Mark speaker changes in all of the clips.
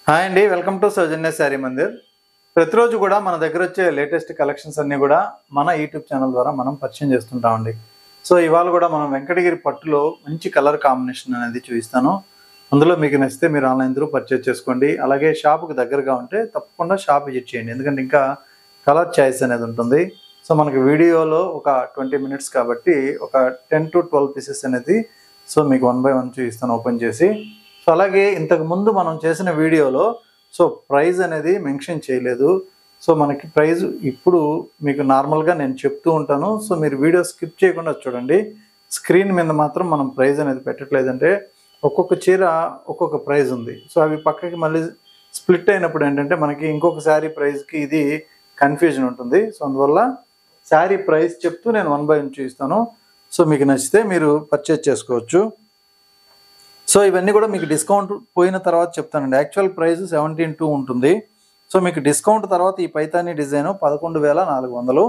Speaker 1: hi అండి welcome to Sowjanya saree Mandir ప్రతిరోజు కూడా మన దగ్గర వచ్చే లేటెస్ట్ కలెక్షన్స్ అన్ని కూడా మన యూట్యూబ్ ఛానల్ ద్వారా మనం పరిచయం చేస్తుంటామండి సో ఇవాళ కూడా మనం వెంకటగిరి పట్టులో మంచి కలర్ కాంబినేషన్ అనేది చూపిస్తాను అందులో మీకు నచ్చితే మీరు ఆన్లైన్ త్రూ పర్చేజ్ చేసుకోండి అలాగే షాప్కి దగ్గరగా ఉంటే తప్పకుండా షాప్ విజిట్ చేయండి ఎందుకంటే ఇంకా కలర్ చాయిస్ అనేది ఉంటుంది సో మనకి వీడియోలో ఒక ట్వంటీ మినిట్స్ కాబట్టి ఒక టెన్ టు ట్వెల్వ్ పీసెస్ అనేది సో మీకు వన్ బై వన్ చూపిస్తాను ఓపెన్ చేసి సో అలాగే ఇంతకు ముందు మనం చేసిన వీడియోలో సో ప్రైజ్ అనేది మెన్షన్ చేయలేదు సో మనకి ప్రైజ్ ఇప్పుడు మీకు నార్మల్గా నేను చెప్తూ ఉంటాను సో మీరు వీడియో స్కిప్ చేయకుండా చూడండి స్క్రీన్ మీద మాత్రం మనం ప్రైజ్ అనేది పెట్టట్లేదంటే ఒక్కొక్క చీర ఒక్కొక్క ప్రైజ్ ఉంది సో అవి పక్కకి మళ్ళీ స్ప్లిట్ అయినప్పుడు ఏంటంటే మనకి ఇంకొక శారీ ప్రైస్కి ఇది కన్ఫ్యూజన్ ఉంటుంది సో అందువల్ల శారీ ప్రైస్ చెప్తూ నేను వన్ బై వన్ చూపిస్తాను సో మీకు నచ్చితే మీరు పర్చేజ్ చేసుకోవచ్చు సో ఇవన్నీ కూడా మీకు డిస్కౌంట్ పోయిన తర్వాత చెప్తానండి యాక్చువల్ ప్రైస్ సెవెంటీన్ టూ ఉంటుంది సో మీకు డిస్కౌంట్ తర్వాత ఈ పైతానీ డిజైన్ పదకొండు వేల నాలుగు వందలు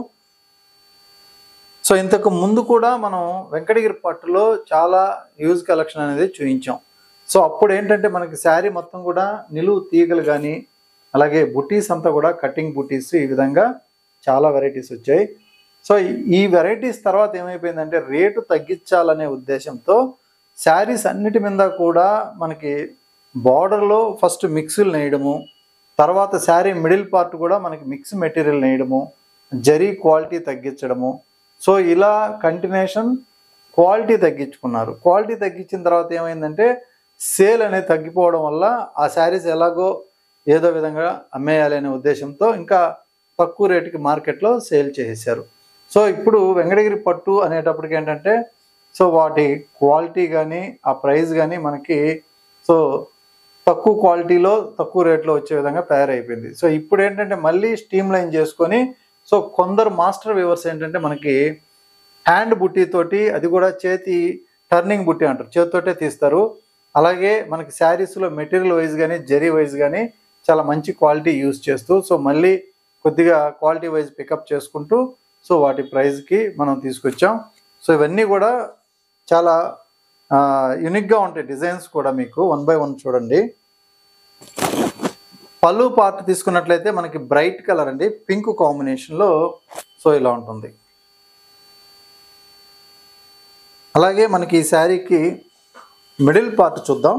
Speaker 1: సో ఇంతకు ముందు కూడా మనం వెంకటగిరి పట్టులో చాలా యూజ్ కలెక్షన్ అనేది చూపించాం సో అప్పుడు ఏంటంటే మనకి శారీ మొత్తం కూడా నిలువు తీగలు కానీ అలాగే బుటీస్ అంతా కూడా కటింగ్ బుటీస్ ఈ విధంగా చాలా వెరైటీస్ వచ్చాయి సో ఈ వెరైటీస్ తర్వాత ఏమైపోయిందంటే రేటు తగ్గించాలనే ఉద్దేశంతో శారీస్ అన్నిటి మీద కూడా మనకి బార్డర్లో ఫస్ట్ మిక్సులు నేయడము తర్వాత శారీ మిడిల్ పార్ట్ కూడా మనకి మిక్స్ మెటీరియల్ నేయడము జరీ క్వాలిటీ తగ్గించడము సో ఇలా కంటిన్యూషన్ క్వాలిటీ తగ్గించుకున్నారు క్వాలిటీ తగ్గించిన తర్వాత ఏమైందంటే సేల్ అనేది తగ్గిపోవడం వల్ల ఆ శారీస్ ఎలాగో ఏదో విధంగా అమ్మేయాలి అనే ఉద్దేశంతో ఇంకా తక్కువ రేటుకి మార్కెట్లో సేల్ చేసేసారు సో ఇప్పుడు వెంకటగిరి పట్టు అనేటప్పటికి ఏంటంటే సో వాటి క్వాలిటీ కానీ ఆ ప్రైస్ కానీ మనకి సో తక్కువ క్వాలిటీలో తక్కువ రేట్లో వచ్చే విధంగా తయారైపోయింది సో ఇప్పుడు ఏంటంటే మళ్ళీ స్టీమ్ లైన్ చేసుకొని సో కొందరు మాస్టర్ వ్యూవర్స్ ఏంటంటే మనకి హ్యాండ్ బుట్టి తోటి అది కూడా చేతి టర్నింగ్ బుట్టి అంటారు చేతితోటే తీస్తారు అలాగే మనకి శారీస్లో మెటీరియల్ వైజ్ కానీ జరీ వైజ్ కానీ చాలా మంచి క్వాలిటీ యూజ్ చేస్తూ సో మళ్ళీ కొద్దిగా క్వాలిటీ వైజ్ పికప్ చేసుకుంటూ సో వాటి ప్రైస్కి మనం తీసుకొచ్చాం సో ఇవన్నీ కూడా చాలా యునిక్గా ఉంటాయి డిజైన్స్ కూడా మీకు వన్ బై వన్ చూడండి పళ్ళు పార్ట్ తీసుకున్నట్లయితే మనకి బ్రైట్ కలర్ అండి పింక్ కాంబినేషన్లో సో ఇలా ఉంటుంది అలాగే మనకి ఈ శారీకి మిడిల్ పార్ట్ చూద్దాం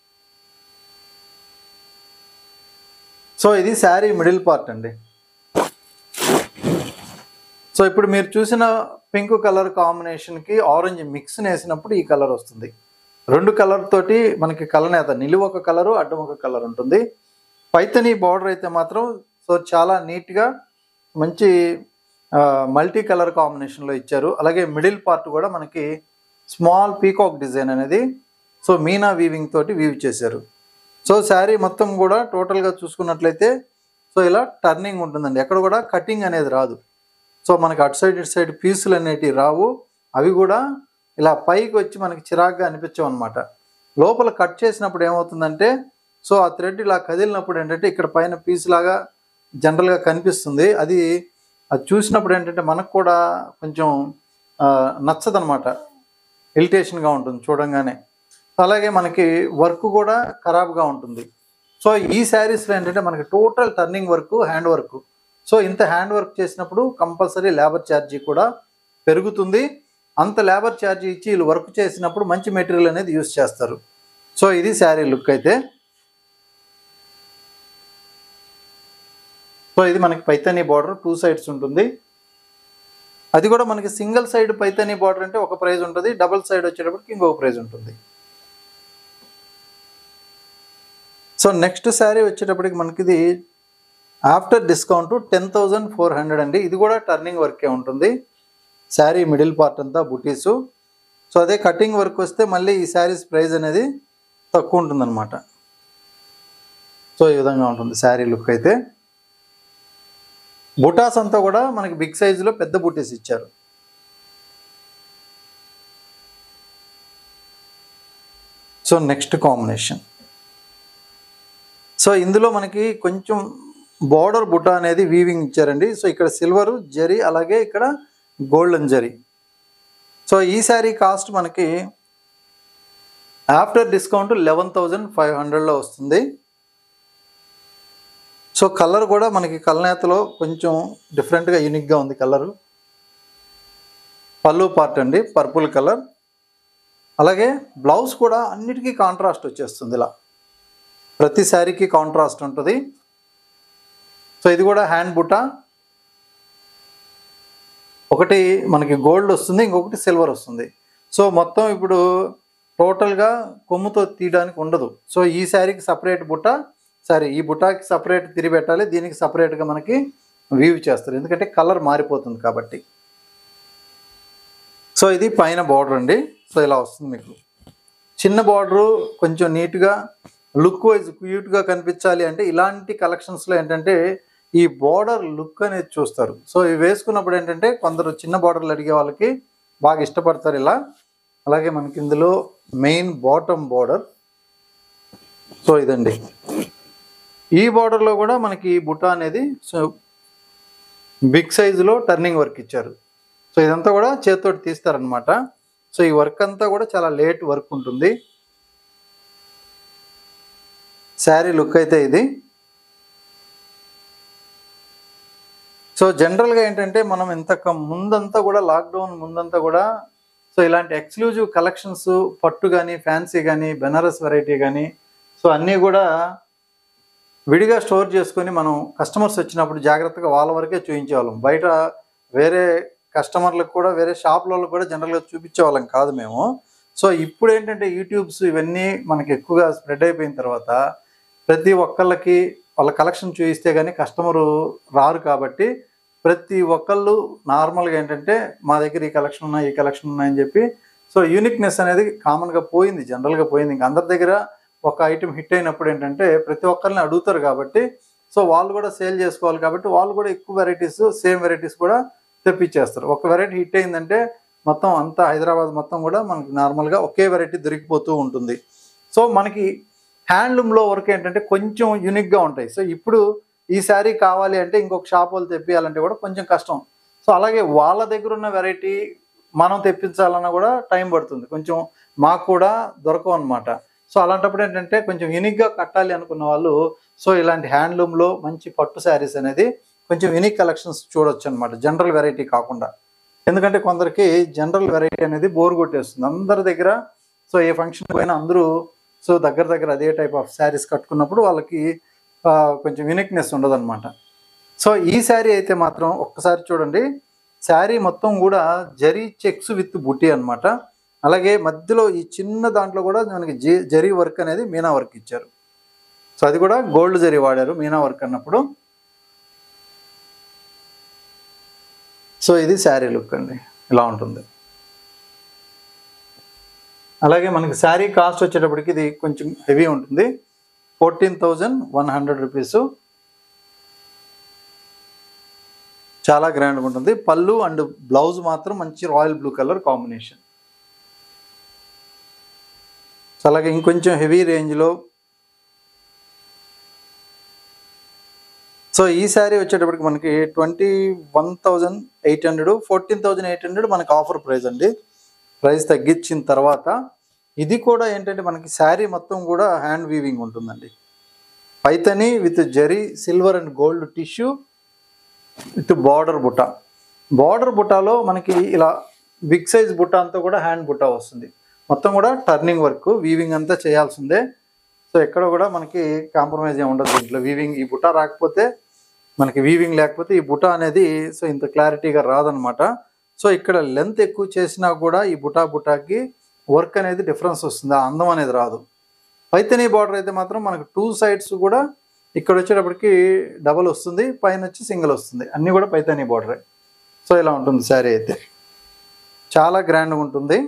Speaker 1: సో ఇది శారీ మిడిల్ పార్ట్ అండి సో ఇప్పుడు మీరు చూసిన పింక్ కలర్ కాంబినేషన్కి ఆరెంజ్ మిక్స్ వేసినప్పుడు ఈ కలర్ వస్తుంది రెండు కలర్ తోటి మనకి కలనేత నిలువ ఒక కలరు అడ్డం ఒక కలర్ ఉంటుంది పైతని బార్డర్ అయితే మాత్రం సో చాలా నీట్గా మంచి మల్టీ కలర్ కాంబినేషన్లో ఇచ్చారు అలాగే మిడిల్ పార్ట్ కూడా మనకి స్మాల్ పీకాక్ డిజైన్ అనేది సో మీనా వీవింగ్ తోటి వీవ్ చేశారు సో శారీ మొత్తం కూడా టోటల్గా చూసుకున్నట్లయితే సో ఇలా టర్నింగ్ ఉంటుందండి ఎక్కడ కూడా కటింగ్ అనేది రాదు సో మనకి అటు సైడ్ ఇటు సైడ్ పీసులు అనేటివి రావు అవి కూడా ఇలా పైకి వచ్చి మనకి చిరాగ్గా అనిపించవు అనమాట లోపల కట్ చేసినప్పుడు ఏమవుతుందంటే సో ఆ థ్రెడ్ ఇలా కదిలినప్పుడు ఏంటంటే ఇక్కడ పైన పీస్ లాగా జనరల్గా కనిపిస్తుంది అది అది చూసినప్పుడు ఏంటంటే మనకు కూడా కొంచెం నచ్చదనమాట ఇరిటేషన్గా ఉంటుంది చూడంగానే అలాగే మనకి వర్క్ కూడా ఖరాబ్గా ఉంటుంది సో ఈ శారీస్లో ఏంటంటే మనకి total turning work hand work so ఇంత హ్యాండ్ వర్క్ చేసినప్పుడు కంపల్సరీ లేబర్ ఛార్జీ కూడా పెరుగుతుంది అంత లేబర్ ఛార్జీ ఇచ్చి వీళ్ళు వర్క్ చేసినప్పుడు మంచి మెటీరియల్ అనేది యూస్ చేస్తారు సో ఇది శారీ లుక్ అయితే సో ఇది మనకి పైతనీ బార్డర్ టూ సైడ్స్ ఉంటుంది అది కూడా మనకి సింగిల్ సైడ్ పైతనీ బార్డర్ అంటే ఒక ప్రైజ్ ఉంటుంది డబుల్ సైడ్ వచ్చేటప్పటికి ఇంకొక ప్రైజ్ ఉంటుంది సో నెక్స్ట్ శారీ వచ్చేటప్పటికి మనకి ఇది after discount ten thousand four hundred అండి ఇది కూడా టర్నింగ్ వర్కే ఉంటుంది శారీ మిడిల్ పార్ట్ అంతా బుటీసు సో అదే కటింగ్ వర్క్ వస్తే మళ్ళీ ఈ శారీస్ ప్రైస్ అనేది తక్కువ ఉంటుందన్నమాట సో ఈ విధంగా ఉంటుంది శారీ లుక్ అయితే బుటాస్ అంతా కూడా మనకి బిగ్ సైజులో పెద్ద బుటీస్ ఇచ్చారు సో నెక్స్ట్ కాంబినేషన్ సో ఇందులో మనకి కొంచెం బార్డర్ బుట్ట అనేది వీవింగ్ ఇచ్చారండి సో ఇక్కడ సిల్వరు జరీ అలాగే ఇక్కడ గోల్డెన్ జరీ సో ఈ శారీ కాస్ట్ మనకి after discount eleven thousand five హండ్రెడ్లో వస్తుంది సో కలర్ కూడా మనకి కలనేతలో కొంచెం డిఫరెంట్గా యూనిక్గా ఉంది కలరు పళ్ళు పార్ట్ అండి పర్పుల్ కలర్ అలాగే బ్లౌజ్ కూడా అన్నిటికీ కాంట్రాస్ట్ వచ్చేస్తుంది ఇలా ప్రతి శారీకి కాంట్రాస్ట్ ఉంటుంది సో ఇది కూడా హ్యాండ్ బుట్ట ఒకటి మనకి గోల్డ్ వస్తుంది ఇంకొకటి సిల్వర్ వస్తుంది సో మొత్తం ఇప్పుడు టోటల్గా కొమ్ముతో తీయడానికి ఉండదు సో ఈ శారీకి సపరేట్ బుట్ట సారీ ఈ బుట్టాకి సపరేట్ తిరిగి పెట్టాలి దీనికి సపరేట్గా మనకి వీవ్ చేస్తారు ఎందుకంటే కలర్ మారిపోతుంది కాబట్టి సో ఇది పైన బార్డర్ అండి సో ఇలా వస్తుంది మీకు చిన్న బార్డరు కొంచెం నీట్గా లుక్ వైజ్ క్యూట్గా కనిపించాలి అంటే ఇలాంటి కలెక్షన్స్లో ఏంటంటే ఈ బార్డర్ లుక్ అనేది చూస్తారు సో ఇవి వేసుకున్నప్పుడు ఏంటంటే కొందరు చిన్న బార్డర్లు అడిగే వాళ్ళకి బాగా ఇష్టపడతారు ఇలా అలాగే మనకి ఇందులో మెయిన్ బాటమ్ బార్డర్ సో ఇదండి ఈ బార్డర్లో కూడా మనకి బుట్ట అనేది సో బిగ్ సైజులో టర్నింగ్ వర్క్ ఇచ్చారు సో ఇదంతా కూడా చేతితోటి తీస్తారనమాట సో ఈ వర్క్ అంతా కూడా చాలా లేట్ వర్క్ ఉంటుంది శారీ లుక్ అయితే ఇది సో జనరల్గా ఏంటంటే మనం ఇంతకు ముందంతా కూడా లాక్డౌన్ ముందంతా కూడా సో ఇలాంటి ఎక్స్క్లూజివ్ కలెక్షన్స్ పట్టు కానీ ఫ్యాన్సీ కానీ బెనారస్ వెరైటీ కానీ సో అన్నీ కూడా విడిగా స్టోర్ చేసుకొని మనం కస్టమర్స్ వచ్చినప్పుడు జాగ్రత్తగా వాళ్ళ వరకే చూపించేవాళ్ళం బయట వేరే కస్టమర్లకు కూడా వేరే షాపులలో కూడా జనరల్గా చూపించేవాళ్ళం కాదు మేము సో ఇప్పుడు ఏంటంటే యూట్యూబ్స్ ఇవన్నీ మనకి ఎక్కువగా స్ప్రెడ్ అయిపోయిన తర్వాత ప్రతి ఒక్కళ్ళకి వాళ్ళ కలెక్షన్ చూపిస్తే కానీ కస్టమరు రారు కాబట్టి ప్రతి ఒక్కళ్ళు నార్మల్గా ఏంటంటే మా దగ్గర ఈ కలెక్షన్ ఉన్నాయి ఈ కలెక్షన్ ఉన్నాయని చెప్పి సో యూనిక్నెస్ అనేది కామన్గా పోయింది జనరల్గా పోయింది ఇంకా అందరి దగ్గర ఒక ఐటెం హిట్ అయినప్పుడు ఏంటంటే ప్రతి ఒక్కరిని అడుగుతారు కాబట్టి సో వాళ్ళు కూడా సేల్ చేసుకోవాలి కాబట్టి వాళ్ళు కూడా ఎక్కువ వెరైటీస్ సేమ్ వెరైటీస్ కూడా తెప్పించేస్తారు ఒక వెరైటీ హిట్ అయిందంటే మొత్తం అంతా హైదరాబాద్ మొత్తం కూడా మనకి నార్మల్గా ఒకే వెరైటీ దొరికిపోతూ ఉంటుంది సో మనకి హ్యాండ్లూమ్లో వర్క్ ఏంటంటే కొంచెం యూనిక్గా ఉంటాయి సో ఇప్పుడు ఈ శారీ కావాలి అంటే ఇంకొక షాప్ వాళ్ళు తెప్పియాలంటే కూడా కొంచెం కష్టం సో అలాగే వాళ్ళ దగ్గర ఉన్న వెరైటీ మనం తెప్పించాలన్నా కూడా టైం పడుతుంది కొంచెం మాకు కూడా దొరకవు అనమాట సో అలాంటప్పుడు ఏంటంటే కొంచెం యూనిక్గా కట్టాలి అనుకున్న వాళ్ళు సో ఇలాంటి హ్యాండ్లూమ్లో మంచి పట్టు శారీస్ అనేది కొంచెం యూనిక్ కలెక్షన్స్ చూడొచ్చు అనమాట జనరల్ వెరైటీ కాకుండా ఎందుకంటే కొందరికి జనరల్ వెరైటీ అనేది బోర్ కొట్టేస్తుంది అందరి దగ్గర సో ఏ ఫంక్షన్ పోయినా అందరూ సో దగ్గర దగ్గర అదే టైప్ ఆఫ్ శారీస్ కట్టుకున్నప్పుడు వాళ్ళకి ఆ, కొంచెం యూనిక్నెస్ ఉండదన్నమాట సో ఈ శారీ అయితే మాత్రం ఒక్కసారి చూడండి శారీ మొత్తం కూడా జరీ చెక్స్ విత్ బుట్టి అన్నమాట అలాగే మధ్యలో ఈ చిన్న దాంట్లో కూడా మనకి జీ జరీ వర్క్ అనేది మీనా వర్క్ ఇచ్చారు సో అది కూడా గోల్డ్ జరీ వాడారు మీనా వర్క్ అన్నప్పుడు సో ఇది శారీ లుక్ అండి ఇలా ఉంటుంది అలాగే మనకి శారీ కాస్ట్ వచ్చేటప్పటికి ఇది కొంచెం హెవీ ఉంటుంది fourteen thousand one hundred rupees చాలా గ్రాండ్గా ఉంటుంది పళ్ళు అండ్ బ్లౌజ్ మాత్రం మంచి royal blue colour combination so అలాగే ఇంకొంచెం హెవీ రేంజ్లో సో ఈ శారీ వచ్చేటప్పటికి మనకి twenty one thousand eight hundred fourteen thousand eight hundred మనకి ఆఫర్ ప్రైస్ అండి ప్రైస్ తగ్గించిన తర్వాత ఇది కూడా ఏంటంటే మనకి శారీ మొత్తం కూడా హ్యాండ్ వీవింగ్ ఉంటుందండి Paithani with zari silver and gold tissue with border బుట్ట బార్డర్ బుట్టాలో మనకి ఇలా బిగ్ సైజ్ బుట్ట అంతా కూడా హ్యాండ్ బుట్ట వస్తుంది మొత్తం కూడా టర్నింగ్ వర్క్ వీవింగ్ అంతా చేయాల్సిందే సో ఎక్కడ కూడా మనకి కాంప్రమైజ్ ఏమి ఉండదు దీంట్లో వీవింగ్ ఈ బుట్ట రాకపోతే మనకి వీవింగ్ లేకపోతే ఈ బుట్ట అనేది సో ఇంత క్లారిటీగా రాదనమాట సో ఇక్కడ లెంత్ ఎక్కువ చేసినా కూడా ఈ బుటా బుటాకి వర్క్ అనేది డిఫరెన్స్ వస్తుంది ఆ అందం అనేది రాదు పైతని బార్డర్ అయితే మాత్రం మనకు టూ సైడ్స్ కూడా ఇక్కడ వచ్చేటప్పటికి డబల్ వస్తుంది పైన వచ్చి సింగిల్ వస్తుంది అన్నీ కూడా పైతని బార్డరే సో ఇలా ఉంటుంది శారీ అయితే చాలా గ్రాండ్గా ఉంటుంది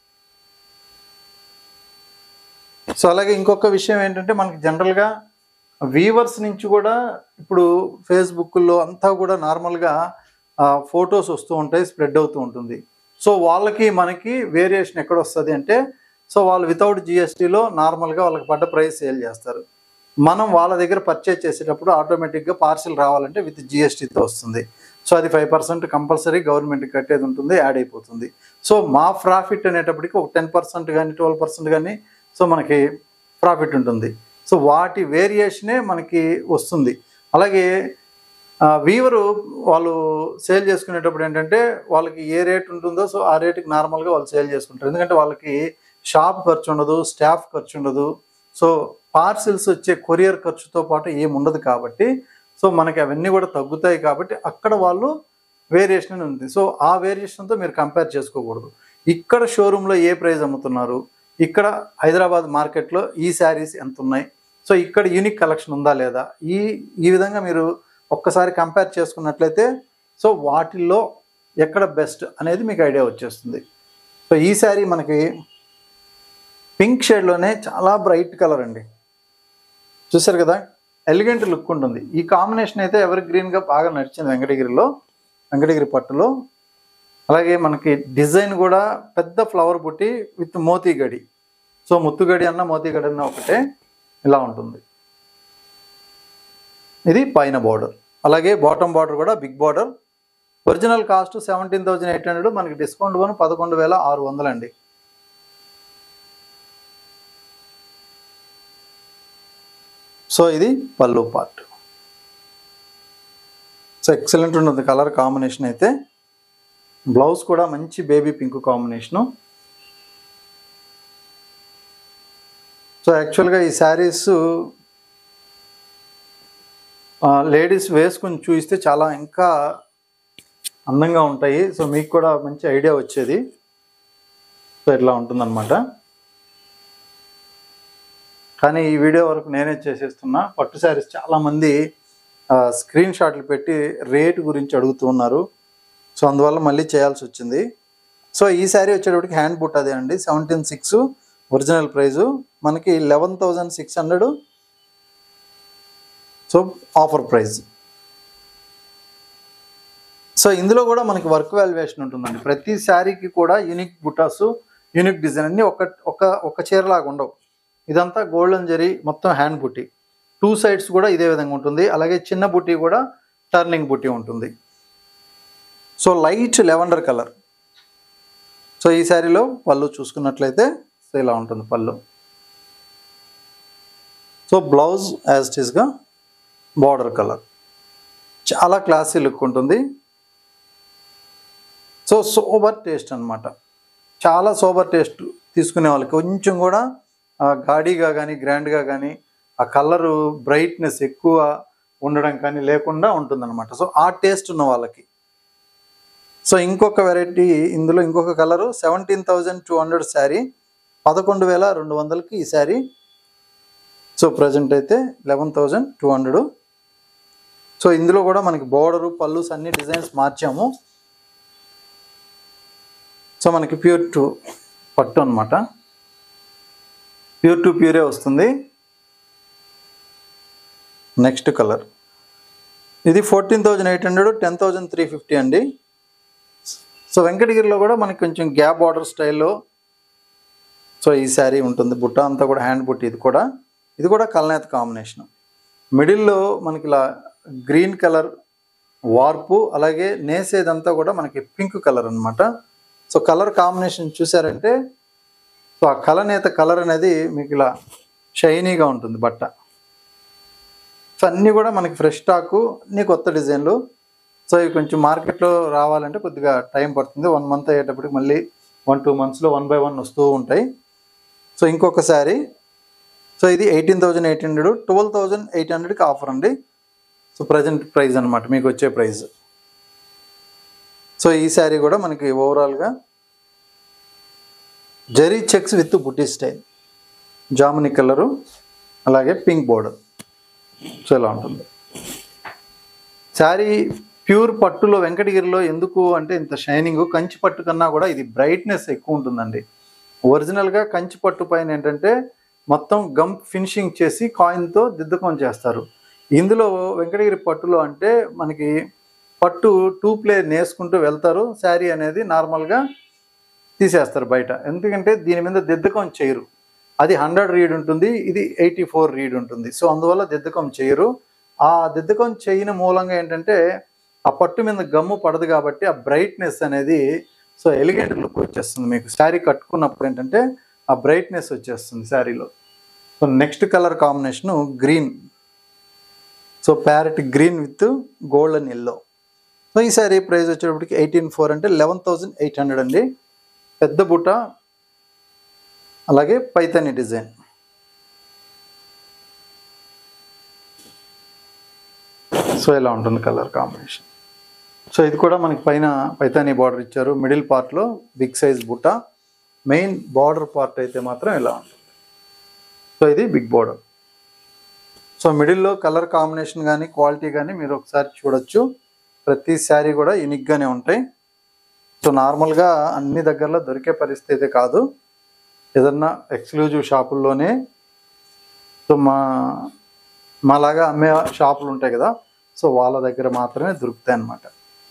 Speaker 1: సో అలాగే ఇంకొక విషయం ఏంటంటే మనకి జనరల్గా వీవర్స్ నుంచి కూడా ఇప్పుడు ఫేస్బుక్లో అంతా కూడా నార్మల్గా ఫొటోస్ వస్తూ ఉంటాయి స్ప్రెడ్ అవుతూ ఉంటుంది సో వాళ్ళకి మనకి వేరియేషన్ ఎక్కడ వస్తుంది అంటే సో వాళ్ళు వితౌట్ జిఎస్టీలో నార్మల్గా వాళ్ళకి పడ్డ ప్రైస్ సేల్ చేస్తారు మనం వాళ్ళ దగ్గర పర్చేజ్ చేసేటప్పుడు ఆటోమేటిక్గా పార్సిల్ రావాలంటే విత్ జిఎస్టీతో వస్తుంది సో అది ఫైవ్ పర్సెంట్ కంపల్సరీ గవర్నమెంట్కి కట్టేది ఉంటుంది యాడ్ అయిపోతుంది సో మా ప్రాఫిట్ అనేటప్పటికి ఒక టెన్ పర్సెంట్ కానీ ట్వెల్వ్ పర్సెంట్ కానీ సో మనకి ప్రాఫిట్ ఉంటుంది సో వాటి వేరియేషనే మనకి వస్తుంది అలాగే వీవరు వాళ్ళు సేల్ చేసుకునేటప్పుడు ఏంటంటే వాళ్ళకి ఏ రేట్ ఉంటుందో సో ఆ రేటుకి నార్మల్గా వాళ్ళు సేల్ చేసుకుంటారు ఎందుకంటే వాళ్ళకి షాప్ ఖర్చు ఉండదు స్టాఫ్ ఖర్చు ఉండదు సో పార్సిల్స్ వచ్చే కొరియర్ ఖర్చుతో పాటు ఏమి ఉండదు కాబట్టి సో మనకి అవన్నీ కూడా తగ్గుతాయి కాబట్టి అక్కడ వాళ్ళు వేరియేషన్ అని ఉంది సో ఆ వేరియేషన్తో మీరు కంపేర్ చేసుకోకూడదు ఇక్కడ షోరూంలో ఏ ప్రైస్ అమ్ముతున్నారు ఇక్కడ హైదరాబాద్ మార్కెట్లో ఈ శారీస్ ఎంత ఉన్నాయి సో ఇక్కడ యూనిక్ కలెక్షన్ ఉందా లేదా ఈ ఈ విధంగా మీరు ఒక్కసారి కంపేర్ చేసుకున్నట్లయితే సో వాటిల్లో ఎక్కడ బెస్ట్ అనేది మీకు ఐడియా వచ్చేస్తుంది సో ఈ శారీ మనకి పింక్ షేడ్లోనే చాలా బ్రైట్ కలర్ అండి చూసారు కదా ఎలిగెంట్ లుక్ ఉంటుంది ఈ కాంబినేషన్ అయితే ఎవర్ గ్రీన్గా బాగా నడిచింది వెంకటగిరిలో వెంకటగిరి పట్టులో అలాగే మనకి డిజైన్ కూడా పెద్ద ఫ్లవర్ బుట్టి విత్ మోతీ గడి సో ముత్తుగడి అన్న మోతీ గడి అన్న ఒకటే ఇలా ఉంటుంది ఇది పైన బార్డర్ అలాగే బాటమ్ బార్డర్ కూడా big border original cost seventeen thousand eight hundred మనకి డిస్కౌంట్ పోను పదకొండు వేల ఆరు వందలు అండి సో ఇది పళ్ళు పార్ట్ సో ఎక్సలెంట్ ఉంటుంది కలర్ కాంబినేషన్ అయితే బ్లౌజ్ కూడా మంచి బేబీ పింక్ కాంబినేషను సో యాక్చువల్గా ఈ శారీస్ లేడీస్ వేసుకుని చూస్తే చాలా ఇంకా అందంగా ఉంటాయి సో మీకు కూడా మంచి ఐడియా వచ్చేది సో ఇట్లా ఉంటుందన్నమాట కానీ ఈ వీడియో వరకు నేనే చేసేస్తున్నా పట్టు శారీస్ చాలామంది స్క్రీన్ షాట్లు పెట్టి రేట్ గురించి అడుగుతూ ఉన్నారు సో అందువల్ల మళ్ళీ చేయాల్సి వచ్చింది సో ఈ శారీ వచ్చేటప్పటికి హ్యాండ్ బుట్ అదే అండి సెవెంటీన్ సిక్స్ ఒరిజినల్ ప్రైజు మనకి eleven thousand six hundred so offer price so ఇందులో కూడా మనకి వర్క్ వాల్యుయేషన్ ఉంటుందండి ప్రతి శారీకి కూడా యూనిక్ బుటాస్ యూనిక్ డిజైన్ అన్ని ఒక ఒక ఒక చీరలాగా ఉండవు ఇదంతా గోల్డెన్ జరీ మొత్తం హ్యాండ్ బుట్టి టూ సైడ్స్ కూడా ఇదే విధంగా ఉంటుంది అలాగే చిన్న బుట్టి కూడా టర్నింగ్ బుట్టి ఉంటుంది so light lavender colour so ఈ శారీలో పళ్ళు చూసుకున్నట్లయితే సో ఇలా ఉంటుంది పళ్ళు సో బ్లౌజ్ యాజ్ ఇట్ ఈస్గా బార్డర్ కలర్ చాలా క్లాసీ లుక్ ఉంటుంది సో సోబర్ టేస్ట్ అన్నమాట చాలా సోబర్ టేస్ట్ తీసుకునే వాళ్ళకి కొంచెం కూడా ఆ, గాడీగా కానీ గ్రాండ్గా కానీ ఆ కలరు బ్రైట్నెస్ ఎక్కువ ఉండడం కానీ లేకుండా ఉంటుందన్నమాట సో ఆ టేస్ట్ ఉన్న వాళ్ళకి సో ఇంకొక వెరైటీ ఇందులో ఇంకొక colour seventeen thousand two hundred saree పదకొండు వేల రెండు వందలకి ఈ శారీ సో ప్రజెంట్ అయితే eleven thousand two hundred so ఇందులో కూడా మనకి బోర్డరు పళ్ళుస్ అన్ని డిజైన్స్ మార్చాము సో మనకి ప్యూర్ టు పట్టు అనమాట ప్యూర్ టు ప్యూరే వస్తుంది నెక్స్ట్ కలర్ ఇది fourteen thousand eight hundred ten thousand three fifty అండి సో వెంకటగిరిలో కూడా మనకి కొంచెం గ్యాప్ బార్డర్ స్టైల్లో సో ఈ శారీ ఉంటుంది బుట్ట అంతా కూడా హ్యాండ్ బుట్ట ఇది కూడా ఇది కూడా కల్నేత కాంబినేషన్ మిడిల్లో మనకి ఇలా గ్రీన్ కలర్ వార్పు అలాగే నేసేదంతా కూడా మనకి పింక్ కలర్ అన్నమాట సో కలర్ కాంబినేషన్ చూసారంటే సో ఆ కలనేత కలర్ అనేది మీకు ఇలా షైనీగా ఉంటుంది బట్ట సో అన్నీ కూడా మనకి ఫ్రెష్ స్టాకు అన్నీ కొత్త డిజైన్లు సో ఇవి కొంచెం మార్కెట్లో రావాలంటే కొద్దిగా టైం పడుతుంది వన్ మంత్ అయ్యేటప్పటికి మళ్ళీ వన్ టూ మంత్స్లో వన్ బై వన్ వస్తూ ఉంటాయి సో ఇంకొక శారీ సో ఇది eighteen thousand eight hundred twelve thousand eight హండ్రెడ్కి ఆఫర్ అండి సో ప్రజెంట్ ప్రైస్ అనమాట మీకు వచ్చే ప్రైస్ సో ఈ శారీ కూడా మనకి ఓవరాల్గా జరీ చెక్స్ విత్ బుట్టి స్టైల్ జాముని కలరు అలాగే పింక్ బోర్డర్ సో ఇలా ఉంటుంది శారీ ప్యూర్ పట్టులో వెంకటగిరిలో ఎందుకు అంటే ఇంత షైనింగ్ కంచి పట్టు కన్నా కూడా ఇది బ్రైట్నెస్ ఎక్కువ ఉంటుందండి ఒరిజినల్గా కంచి పట్టు పైన ఏంటంటే మొత్తం గమ్ ఫినిషింగ్ చేసి కాయిన్తో దిద్దకం చేస్తారు ఇందులో వెంకటగిరి పట్టులో అంటే మనకి పట్టు టూ ప్లే నేసుకుంటూ వెళ్తారు శారీ అనేది నార్మల్గా తీసేస్తారు బయట ఎందుకంటే దీని మీద దిద్దకం చేయరు అది హండ్రెడ్ రీడ్ ఉంటుంది ఇది ఎయిటీ ఫోర్ రీడ్ ఉంటుంది సో అందువల్ల దిద్దకం చేయరు ఆ దిద్దకం చేయని మూలంగా ఏంటంటే ఆ పట్టు మీద గమ్ము పడదు కాబట్టి ఆ బ్రైట్నెస్ అనేది సో ఎలిగెంట్ లుక్ వచ్చేస్తుంది మీకు శారీ కట్టుకున్నప్పుడు ఏంటంటే ఆ బ్రైట్నెస్ వచ్చేస్తుంది శారీలో so next colour combination green so parrot green with gold and yellow so ఈ సారీ ప్రైస్ వచ్చేటప్పటికి ఎయిటీన్ ఫోర్ అంటే లెవెన్ థౌజండ్ ఎయిట్ హండ్రెడ్ అండి పెద్ద బుట్ట అలాగే పైతని డిజైన్ సో ఇలా ఉంటుంది కలర్ కాంబినేషన్ సో ఇది కూడా మనకి పైన పైతాని బార్డర్ ఇచ్చారు మిడిల్ పార్ట్లో బిగ్ సైజ్ బుట్ట మెయిన్ బార్డర్ పార్ట్ అయితే మాత్రం ఇలా ఉంటుంది సో ఇది బిగ్ బార్డర్ సో మిడిల్లో కలర్ కాంబినేషన్ కానీ క్వాలిటీ కానీ మీరు ఒకసారి చూడొచ్చు ప్రతి శారీ కూడా యూనిక్గానే ఉంటాయి సో నార్మల్గా అన్ని దగ్గరలో దొరికే పరిస్థితి అయితే కాదు ఏదన్నా ఎక్స్క్లూజివ్ షాపుల్లోనే సో మా మాలాగా అమ్మే షాపులు ఉంటాయి కదా సో వాళ్ళ దగ్గర మాత్రమే దొరుకుతాయి అన్నమాట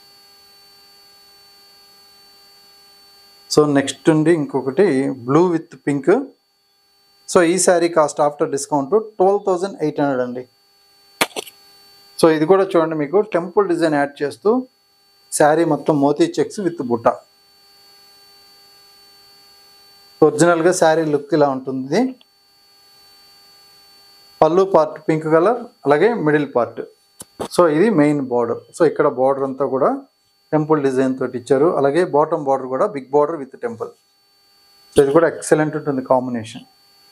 Speaker 1: సో నెక్స్ట్ ఉండి ఇంకొకటి బ్లూ విత్ పింక్ సో ఈ saree cost after discount twelve thousand eight hundred అండి సో ఇది కూడా చూడండి మీకు టెంపుల్ డిజైన్ యాడ్ చేస్తూ శారీ మొత్తం మోతీ చెక్స్ విత్ బుట్ట ఒరిజినల్గా శారీ లుక్ ఇలా ఉంటుంది పళ్ళు పార్ట్ పింక్ కలర్ అలాగే మిడిల్ పార్ట్ సో ఇది మెయిన్ బార్డర్ సో ఇక్కడ బార్డర్ అంతా కూడా టెంపుల్ డిజైన్ తోటి ఇచ్చారు అలాగే బాటమ్ బార్డర్ కూడా big border with temple so ఇది కూడా ఎక్సలెంట్ ఉంటుంది కాంబినేషన్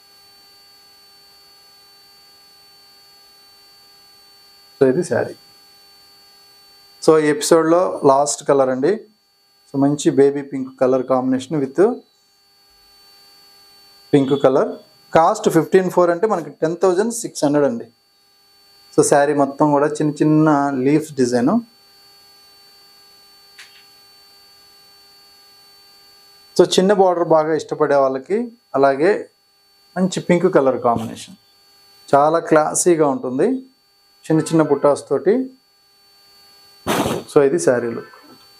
Speaker 1: సో ఇది శారీ సో ఈ ఎపిసోడ్లో లాస్ట్ కలర్ అండి సో మంచి baby pink colour combination with pink colour cost fifteen four అంటే మనకి టెన్ థౌజండ్ సిక్స్ హండ్రెడ్ అండి సో శారీ మొత్తం కూడా చిన్న చిన్న లీఫ్స్ డిజైను సో చిన్న బార్డర్ బాగా ఇష్టపడే వాళ్ళకి అలాగే మంచి పింక్ కలర్ కాంబినేషన్ చాలా క్లాసీగా ఉంటుంది చిన్న చిన్న బుట్టాస్ తోటి సో ఇది శారీ లుక్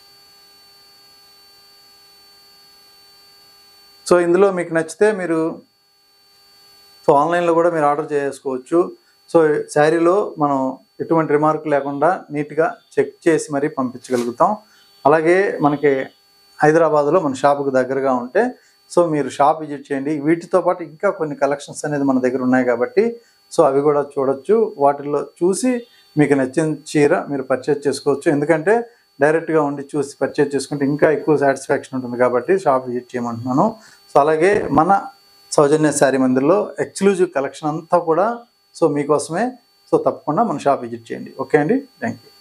Speaker 1: సో ఇందులో మీకు నచ్చితే మీరు సో ఆన్లైన్లో కూడా మీరు ఆర్డర్ చేసుకోవచ్చు సో శారీలో మనం ఎటువంటి రిమార్క్ లేకుండా నీట్గా చెక్ చేసి మరీ పంపించగలుగుతాం అలాగే మనకి హైదరాబాద్లో మన షాపుకు దగ్గరగా ఉంటే సో మీరు షాప్ విజిట్ చేయండి వీటితో పాటు ఇంకా కొన్ని కలెక్షన్స్ అనేది మన దగ్గర ఉన్నాయి కాబట్టి సో అవి కూడా చూడొచ్చు వాటిల్లో చూసి మీకు నచ్చిన చీర మీరు పర్చేజ్ చేసుకోవచ్చు ఎందుకంటే డైరెక్ట్గా ఉండి చూసి పర్చేజ్ చేసుకుంటే ఇంకా ఎక్కువ సాటిస్ఫాక్షన్ ఉంటుంది కాబట్టి షాప్ విజిట్ చేయమంటున్నాను సో అలాగే మన సౌజన్య శారీ మందిర్లో ఎక్స్క్లూజివ్ కలెక్షన్ అంతా కూడా సో మీకోసమే సో తప్పకుండా మన షాప్ విజిట్ చేయండి ఓకే అండి థ్యాంక్ యూ